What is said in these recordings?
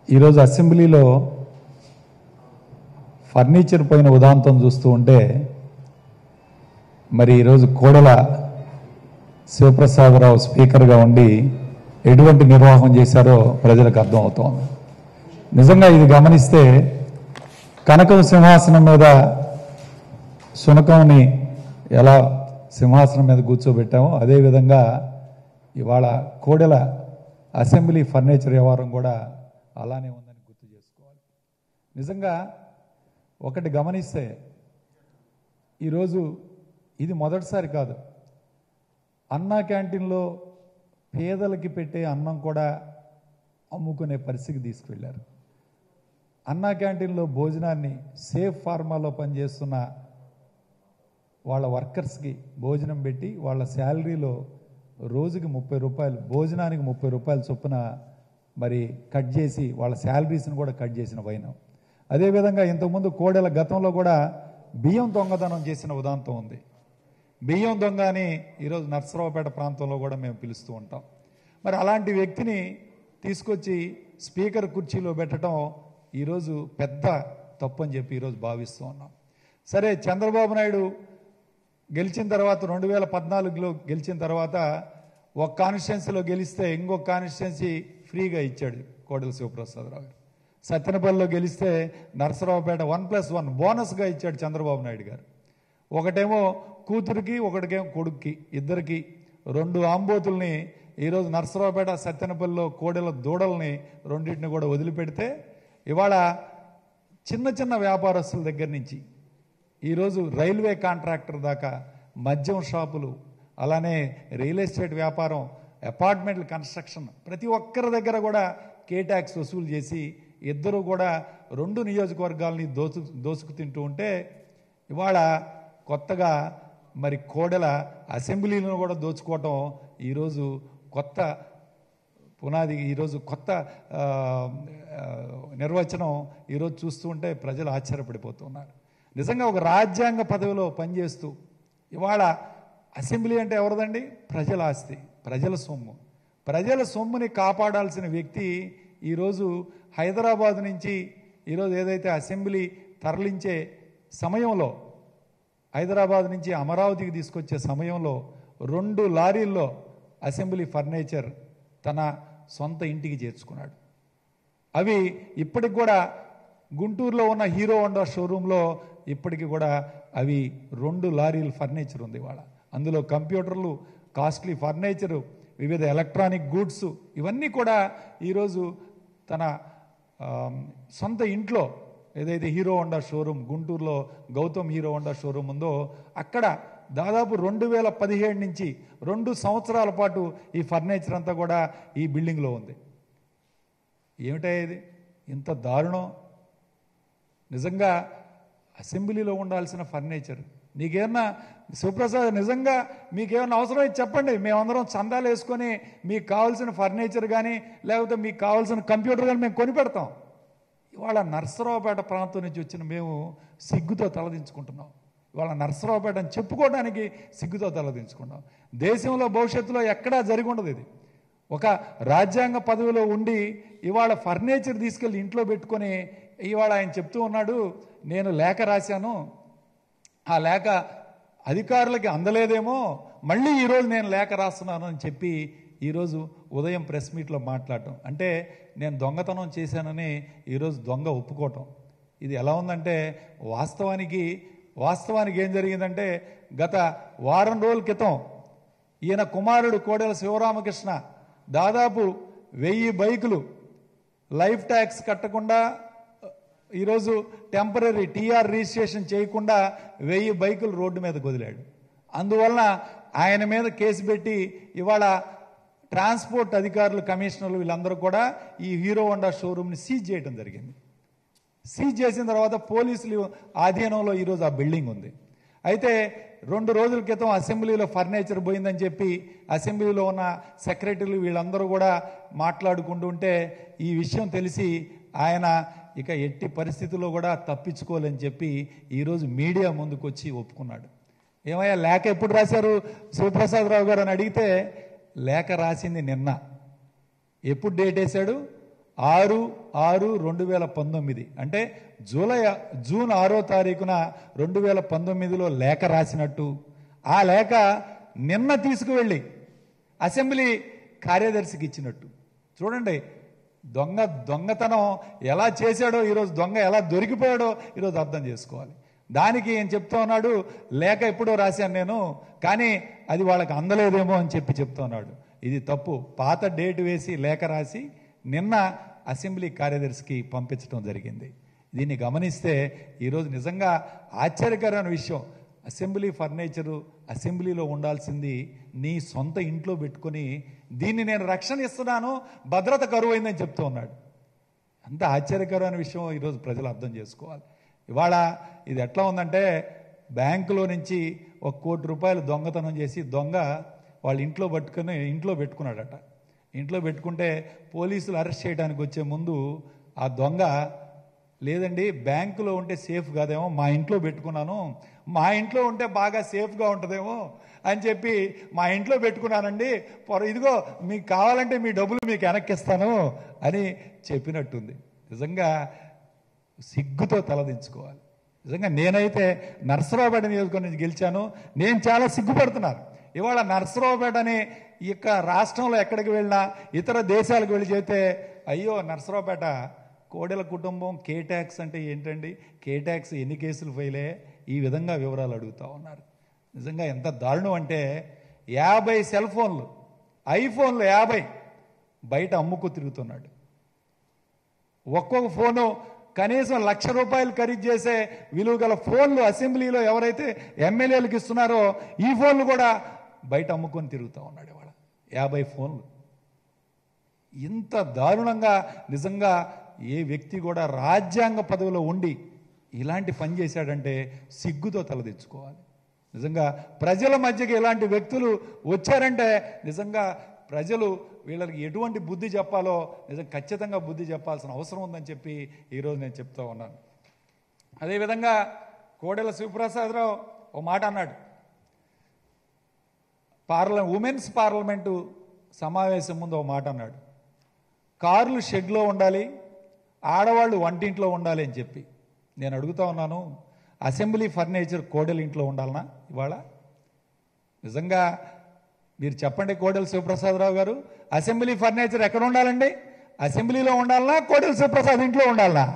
ఈరోజు అసెంబ్లీలో ఫర్నిచర్ పైన ఉదాంతం చూస్తూ ఉంటే మరి ఈరోజు కోడల శివప్రసాదరావు స్పీకర్గా ఉండి ఎటువంటి నిర్వాహం చేశారో ప్రజలకు అర్థం అవుతోంది నిజంగా ఇది గమనిస్తే కనకం సింహాసనం మీద శునకంని ఎలా సింహాసనం మీద కూర్చోబెట్టామో అదేవిధంగా ఇవాళ కోడెల అసెంబ్లీ ఫర్నిచర్ వ్యవహారం కూడా అలానే ఉందని గుర్తు చేసుకోవాలి నిజంగా ఒకటి గమనిస్తే ఈరోజు ఇది మొదటిసారి కాదు అన్నా క్యాంటీన్లో పేదలకి పెట్టే అన్నం కూడా అమ్ముకునే పరిస్థితికి తీసుకువెళ్ళారు అన్నా క్యాంటీన్లో భోజనాన్ని సేఫ్ ఫార్మాలో పనిచేస్తున్న వాళ్ళ వర్కర్స్కి భోజనం పెట్టి వాళ్ళ శాలరీలో రోజుకి ముప్పై రూపాయలు భోజనానికి ముప్పై రూపాయలు చొప్పున మరి కట్ చేసి వాళ్ళ శాలరీస్ని కూడా కట్ చేసిన వైనం అదేవిధంగా ఇంతకుముందు కోడెల గతంలో కూడా బియ్యం దొంగతనం చేసిన ఉదాంతం ఉంది బియ్యం దొంగ అని ఈరోజు నర్సరావుపేట ప్రాంతంలో కూడా మేము పిలుస్తూ ఉంటాం మరి అలాంటి వ్యక్తిని తీసుకొచ్చి స్పీకర్ కుర్చీలో పెట్టడం ఈరోజు పెద్ద తప్పు అని చెప్పి ఈరోజు భావిస్తూ ఉన్నాం సరే చంద్రబాబు నాయుడు గెలిచిన తర్వాత రెండు వేల పద్నాలుగులో గెలిచిన తర్వాత ఒక కాన్స్టిట్యున్సీలో గెలిస్తే ఇంకొక కాన్స్టిట్యున్సీ ఫ్రీగా ఇచ్చాడు కోడెల శివప్రసాదరావు గారు సత్యనపల్లిలో గెలిస్తే నరసరావుపేట వన్ ప్లస్ వన్ బోనస్గా ఇచ్చాడు చంద్రబాబు నాయుడు గారు ఒకటేమో కూతురికి ఒకటికేమో కొడుక్కి ఇద్దరికి రెండు ఆంబోతుల్ని ఈరోజు నరసరావుపేట సత్యనపల్లిలో కోడెల దూడల్ని రెండింటిని కూడా వదిలిపెడితే ఇవాళ చిన్న చిన్న వ్యాపారస్తుల దగ్గర నుంచి ఈరోజు రైల్వే కాంట్రాక్టర్ దాకా మద్యం షాపులు అలానే రియల్ ఎస్టేట్ వ్యాపారం అపార్ట్మెంట్ల కన్స్ట్రక్షన్ ప్రతి ఒక్కరి దగ్గర కూడా కే ట్యాక్స్ వసూలు చేసి ఇద్దరు కూడా రెండు నియోజకవర్గాల్ని దోసు దోసుకు తింటూ ఉంటే ఇవాళ కొత్తగా మరి కోడెల అసెంబ్లీలను కూడా దోచుకోవటం ఈరోజు కొత్త పునాది ఈరోజు కొత్త ఆ, ఆ, నిర్వచనం ఈరోజు చూస్తూ ఉంటే ప్రజలు ఆశ్చర్యపడిపోతున్నారు నిజంగా ఒక రాజ్యాంగ పదవిలో పనిచేస్తూ ఇవాళ అసెంబ్లీ అంటే ఎవరిదండి ప్రజల ఆస్తి ప్రజల సొమ్ము ప్రజల సొమ్ముని కాపాడాల్సిన వ్యక్తి ఈరోజు హైదరాబాద్ నుంచి ఈరోజు ఏదైతే అసెంబ్లీ తరలించే సమయంలో హైదరాబాద్ నుంచి అమరావతికి తీసుకొచ్చే సమయంలో రెండు లారీల్లో అసెంబ్లీ ఫర్నిచర్ తన సొంత ఇంటికి చేర్చుకున్నాడు అవి ఇప్పటికి కూడా గుంటూరులో ఉన్న హీరో హోండా షోరూంలో ఇప్పటికి కూడా అవి రెండు లారీల ఫర్నిచర్ ఉంది ఇవాళ అందులో కంప్యూటర్లు కాస్ట్లీ ఫర్నిచరు వివిధ ఎలక్ట్రానిక్ గూడ్స్ ఇవన్నీ కూడా ఈరోజు తన ఆ, సొంత ఇంట్లో ఏదైతే హీరో హోండా షోరూమ్ గుంటూరులో గౌతమ్ హీరో హోండా షోరూమ్ ఉందో అక్కడ దాదాపు రెండు వేల పదిహేడు నుంచి రెండు సంవత్సరాల పాటు ఈ ఫర్నిచర్ అంతా కూడా ఈ బిల్డింగ్లో ఉంది ఏమిటా ఇది ఇంత దారుణం నిజంగా అసెంబ్లీలో ఉండాల్సిన ఫర్నిచర్ నీకేమన్నా శివప్రసాద్ నిజంగా మీకేమన్నా అవసరమైతే చెప్పండి మేమందరం చందాలు వేసుకొని మీకు కావాల్సిన ఫర్నిచర్ కానీ లేకపోతే మీకు కావాల్సిన కంప్యూటర్ కానీ మేము కొనిపెడతాం ఇవాళ నర్సరావుపేట ప్రాంతం నుంచి వచ్చిన మేము సిగ్గుతో తలదించుకుంటున్నాం ఇవాళ నర్సరావుపేట అని చెప్పుకోవడానికి సిగ్గుతో తలదించుకున్నాం దేశంలో భవిష్యత్తులో ఎక్కడా జరిగి ఉండదు ఇది ఒక రాజ్యాంగ పదవిలో ఉండి ఇవాళ ఫర్నిచర్ తీసుకెళ్ళి ఇంట్లో పెట్టుకొని ఇవాళ ఆయన చెప్తూ ఉన్నాడు నేను లేఖ రాశాను ఆ లేఖ అధికారులకి అందలేదేమో మళ్ళీ ఈరోజు నేను లేఖ రాస్తున్నాను అని చెప్పి ఈరోజు ఉదయం ప్రెస్ మీట్లో మాట్లాడటం అంటే నేను దొంగతనం చేశానని ఈరోజు దొంగ ఒప్పుకోవటం ఇది ఎలా ఉందంటే వాస్తవానికి వాస్తవానికి ఏం జరిగిందంటే గత వారం రోజుల క్రితం ఈయన కుమారుడు కోడెల శివరామకృష్ణ దాదాపు వెయ్యి బైకులు లైఫ్ ట్యాక్స్ కట్టకుండా ఈరోజు టెంపరీ టీఆర్ రిజిస్ట్రేషన్ చేయకుండా వెయ్యి బైకులు రోడ్డు మీద వదిలాడు అందువలన ఆయన మీద కేసు పెట్టి ఇవాళ ట్రాన్స్పోర్ట్ అధికారులు కమిషనర్లు వీళ్ళందరూ కూడా ఈ హీరో హోండా షోరూమ్ని సీజ్ చేయడం జరిగింది సీజ్ చేసిన తర్వాత పోలీసులు ఆధీనంలో ఈరోజు ఆ బిల్డింగ్ ఉంది అయితే రెండు రోజుల క్రితం అసెంబ్లీలో ఫర్నిచర్ పోయిందని చెప్పి అసెంబ్లీలో ఉన్న సెక్రటరీలు వీళ్ళందరూ కూడా మాట్లాడుకుంటూ ఉంటే ఈ విషయం తెలిసి ఆయన ఇక ఎట్టి పరిస్థితుల్లో కూడా తప్పించుకోలేని చెప్పి ఈరోజు మీడియా ముందుకు వచ్చి ఒప్పుకున్నాడు ఏమయ్యా లేఖ ఎప్పుడు రాశారు శివప్రసాదరావు గారు అని అడిగితే లేఖ రాసింది నిన్న ఎప్పుడు డేట్ వేశాడు ఆరు ఆరు రెండు వేల పంతొమ్మిది అంటే జూలై జూన్ ఆరో తారీఖున రెండు వేల పంతొమ్మిదిలో లేఖ రాసినట్టు ఆ లేఖ నిన్న తీసుకువెళ్ళి అసెంబ్లీ కార్యదర్శికి ఇచ్చినట్టు చూడండి దొంగ దొంగతనం ఎలా చేశాడో ఈరోజు దొంగ ఎలా దొరికిపోయాడో ఈరోజు అర్థం చేసుకోవాలి దానికి ఏం చెప్తా ఉన్నాడు లేఖ ఎప్పుడో రాశాను నేను కానీ అది వాళ్ళకి అందలేదేమో అని చెప్పి చెప్తా ఉన్నాడు ఇది తప్పు పాత డేట్ వేసి లేఖ రాసి నిన్న అసెంబ్లీ కార్యదర్శికి పంపించడం జరిగింది దీన్ని గమనిస్తే ఈరోజు నిజంగా ఆశ్చర్యకరమైన విషయం అసెంబ్లీ ఫర్నిచరు అసెంబ్లీలో ఉండాల్సింది నీ సొంత ఇంట్లో పెట్టుకొని దీన్ని నేను రక్షణ ఇస్తున్నాను భద్రత కరువైందని చెప్తూ ఉన్నాడు అంత ఆశ్చర్యకరమైన విషయం ఈరోజు ప్రజలు అర్థం చేసుకోవాలి ఇవాళ ఇది ఎట్లా ఉందంటే బ్యాంకులో నుంచి ఒక కోటి రూపాయలు దొంగతనం చేసి దొంగ వాళ్ళ ఇంట్లో పట్టుకుని ఇంట్లో పెట్టుకున్నాడట ఇంట్లో పెట్టుకుంటే పోలీసులు అరెస్ట్ చేయడానికి వచ్చే ముందు ఆ దొంగ లేదండి బ్యాంకులో ఉంటే సేఫ్ కాదేమో మా ఇంట్లో పెట్టుకున్నాను మా ఇంట్లో ఉంటే బాగా సేఫ్గా ఉంటుందేమో అని చెప్పి మా ఇంట్లో పెట్టుకున్నానండి పొర ఇదిగో మీకు కావాలంటే మీ డబ్బులు మీకు వెనక్కిస్తాను అని చెప్పినట్టుంది నిజంగా సిగ్గుతో తలదించుకోవాలి నిజంగా నేనైతే నర్సరావుపేట నియోజకవర్గం నుంచి గెలిచాను నేను చాలా సిగ్గుపడుతున్నాను ఇవాళ నర్సరావుపేట అనే ఈ యొక్క రాష్ట్రంలో ఎక్కడికి వెళ్ళినా ఇతర దేశాలకు వెళ్ళి చేస్తే అయ్యో నర్సరావుపేట కోడెల కుటుంబం కే ట్యాక్స్ అంటే ఏంటండి కే ట్యాక్స్ ఎన్ని కేసులు ఫెయిల్ అయ్యాయి ఈ విధంగా వివరాలు అడుగుతా ఉన్నారు నిజంగా ఎంత దారుణం అంటే యాభై సెల్ ఫోన్లు ఐఫోన్లు యాభై బయట అమ్ముకు తిరుగుతున్నాడు ఒక్కొక్క ఫోను కనీసం లక్ష రూపాయలు ఖరీదు చేసే విలువ గల ఫోన్లు అసెంబ్లీలో ఎవరైతే ఎమ్మెల్యేలకు ఇస్తున్నారో ఈ ఫోన్లు కూడా బయట అమ్ముకొని తిరుగుతూ ఉన్నాడు ఇవాళ యాభై ఫోన్లు ఇంత దారుణంగా నిజంగా ఏ వ్యక్తి కూడా రాజ్యాంగ పదవిలో ఉండి ఇలాంటి పని చేశాడంటే సిగ్గుతో తలదించుకోవాలి నిజంగా ప్రజల మధ్యకి ఇలాంటి వ్యక్తులు వచ్చారంటే నిజంగా ప్రజలు వీళ్ళకి ఎటువంటి బుద్ధి చెప్పాలో నిజం ఖచ్చితంగా బుద్ధి చెప్పాల్సిన అవసరం ఉందని చెప్పి ఈరోజు నేను చెప్తా ఉన్నాను అదేవిధంగా కోడెల శివప్రసాదరావు ఓ మాట అన్నాడు పార్ల ఉమెన్స్ పార్లమెంటు సమావేశం ముందు ఓ మాట అన్నాడు కార్లు షెడ్లో ఉండాలి ఆడవాళ్ళు వంటింట్లో ఉండాలి అని చెప్పి నేను అడుగుతా ఉన్నాను అసెంబ్లీ ఫర్నిచర్ కోడెల ఇంట్లో ఉండాలనా ఇవాళ నిజంగా మీరు చెప్పండి కోడెల శివప్రసాదరావు గారు అసెంబ్లీ ఫర్నిచర్ ఎక్కడ ఉండాలండి అసెంబ్లీలో ఉండాలనా కోడెల శివప్రసాద్ ఇంట్లో ఉండాలనా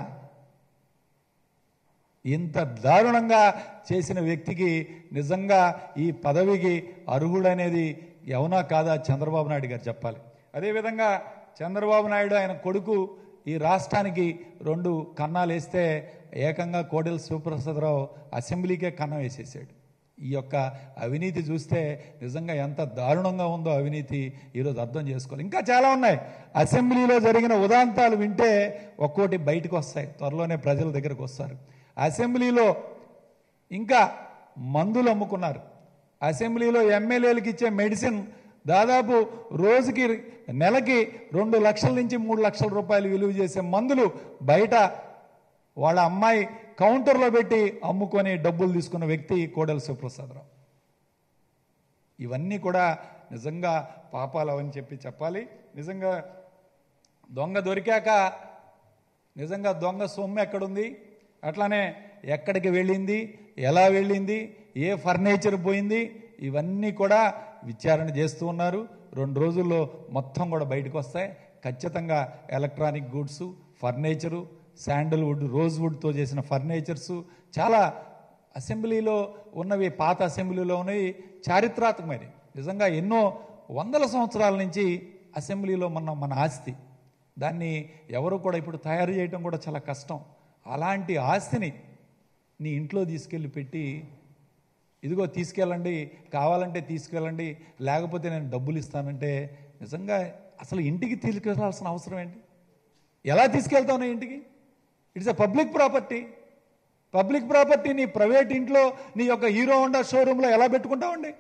ఇంత దారుణంగా చేసిన వ్యక్తికి నిజంగా ఈ పదవికి అర్హుడనేది ఎవనా కాదా చంద్రబాబు నాయుడు గారు చెప్పాలి అదేవిధంగా చంద్రబాబు నాయుడు ఆయన కొడుకు ఈ రాష్ట్రానికి రెండు కన్నాలు వేస్తే ఏకంగా కోడెల శివప్రసాదరావు అసెంబ్లీకే కన్నం వేసేసాడు ఈ యొక్క అవినీతి చూస్తే నిజంగా ఎంత దారుణంగా ఉందో అవినీతి ఈరోజు అర్థం చేసుకోవాలి ఇంకా చాలా ఉన్నాయి అసెంబ్లీలో జరిగిన ఉదాంతాలు వింటే ఒక్కోటి బయటకు వస్తాయి త్వరలోనే ప్రజల దగ్గరకు వస్తారు అసెంబ్లీలో ఇంకా మందులు అమ్ముకున్నారు అసెంబ్లీలో ఎమ్మెల్యేలకు ఇచ్చే మెడిసిన్ దాదాపు రోజుకి నెలకి రెండు లక్షల నుంచి మూడు లక్షల రూపాయలు విలువ చేసే మందులు బయట వాళ్ళ అమ్మాయి కౌంటర్లో పెట్టి అమ్ముకొని డబ్బులు తీసుకున్న వ్యక్తి కోడెల శివప్రసాదరావు ఇవన్నీ కూడా నిజంగా పాపాలు అవని చెప్పి చెప్పాలి నిజంగా దొంగ దొరికాక నిజంగా దొంగ సొమ్ము ఎక్కడుంది అట్లానే ఎక్కడికి వెళ్ళింది ఎలా వెళ్ళింది ఏ ఫర్నిచర్ పోయింది ఇవన్నీ కూడా విచారణ చేస్తూ ఉన్నారు రెండు రోజుల్లో మొత్తం కూడా బయటకు వస్తాయి ఖచ్చితంగా ఎలక్ట్రానిక్ గూడ్స్ ఫర్నిచరు శాండల్వుడ్ రోజ్వుడ్తో చేసిన ఫర్నిచర్స్ చాలా అసెంబ్లీలో ఉన్నవి పాత అసెంబ్లీలో ఉన్నవి చారిత్రాత్మకమైనవి నిజంగా ఎన్నో వందల సంవత్సరాల నుంచి అసెంబ్లీలో మన మన ఆస్తి దాన్ని ఎవరు కూడా ఇప్పుడు తయారు చేయడం కూడా చాలా కష్టం అలాంటి ఆస్తిని నీ ఇంట్లో తీసుకెళ్ళి పెట్టి ఇదిగో తీసుకెళ్ళండి కావాలంటే తీసుకెళ్ళండి లేకపోతే నేను డబ్బులు ఇస్తానంటే నిజంగా అసలు ఇంటికి తీసుకెళ్లాల్సిన అవసరం ఏంటి ఎలా తీసుకెళ్తావు నీ ఇంటికి it's a public property public property నీ ప్రైవేట్ ఇంట్లో నీ యొక్క హీరో హోండా షోరూంలో ఎలా పెట్టుకుంటావండి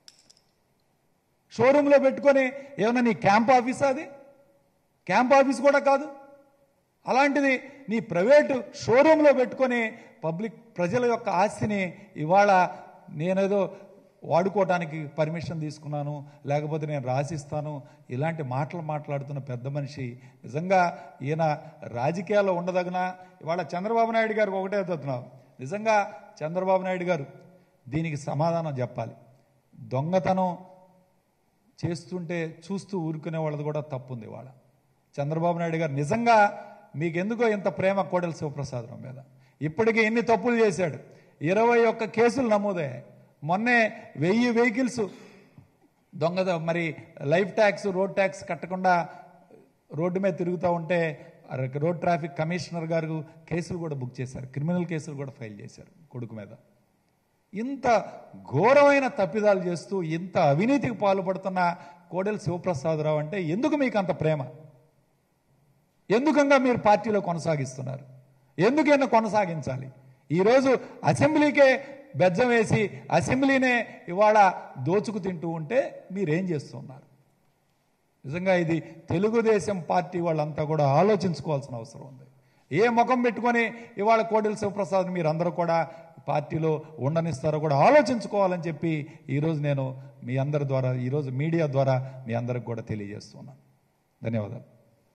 షోరూంలో పెట్టుకొని ఏమన్నా నీ క్యాంప్ ఆఫీస్ అది క్యాంప్ ఆఫీస్ కూడా కాదు అలాంటిది నీ ప్రైవేటు షోరూంలో పెట్టుకొని పబ్లిక్ ప్రజల యొక్క ఆస్తిని ఇవాళ నేనేదో వాడుకోవటానికి పర్మిషన్ తీసుకున్నాను లేకపోతే నేను రాసిస్తాను ఇలాంటి మాటలు మాట్లాడుతున్న పెద్ద మనిషి నిజంగా ఈయన రాజకీయాల్లో ఉండదగిన ఇవాళ చంద్రబాబు నాయుడు గారికి ఒకటే చెప్తున్నాం నిజంగా చంద్రబాబు నాయుడు గారు దీనికి సమాధానం చెప్పాలి దొంగతనం చేస్తుంటే చూస్తూ ఊరుకునే వాళ్ళది కూడా తప్పుంది వాళ్ళ చంద్రబాబు నాయుడు గారు నిజంగా మీకు ఎందుకో ఇంత ప్రేమ కోడెల శివప్రసాదరావు మీద ఇప్పటికే ఎన్ని తప్పులు చేశాడు ఇరవై ఒక్క కేసులు నమోదయ్యాయి మొన్నే వెయ్యి వెహికల్స్ దొంగ మరి లైఫ్ ట్యాక్స్ రోడ్ ట్యాక్స్ కట్టకుండా రోడ్డు మీద తిరుగుతూ ఉంటే ఆ రోడ్ ట్రాఫిక్ కమిషనర్ గారు కేసులు కూడా బుక్ చేశారు క్రిమినల్ కేసులు కూడా ఫైల్ చేశారు కొడుకు మీద ఇంత ఘోరమైన తప్పిదాలు చేస్తూ ఇంత అవినీతికి పాల్పడుతున్న కోడెల శివప్రసాదరావు అంటే ఎందుకు మీకు అంత ప్రేమ ఎందుకంగా మీరు పార్టీలో కొనసాగిస్తున్నారు ఎందుకైనా కొనసాగించాలి ఈరోజు అసెంబ్లీకే బెజ్జం వేసి అసెంబ్లీనే ఇవాళ దోచుకు తింటూ ఉంటే మీరేం చేస్తున్నారు నిజంగా ఇది తెలుగుదేశం పార్టీ వాళ్ళంతా కూడా ఆలోచించుకోవాల్సిన అవసరం ఉంది ఏ ముఖం పెట్టుకొని ఇవాళ కోడెల శివప్రసాద్ మీరు అందరూ కూడా పార్టీలో ఉండనిస్తారో కూడా ఆలోచించుకోవాలని చెప్పి ఈరోజు నేను మీ అందరి ద్వారా ఈరోజు మీడియా ద్వారా మీ అందరికి కూడా తెలియజేస్తున్నాను ధన్యవాదాలు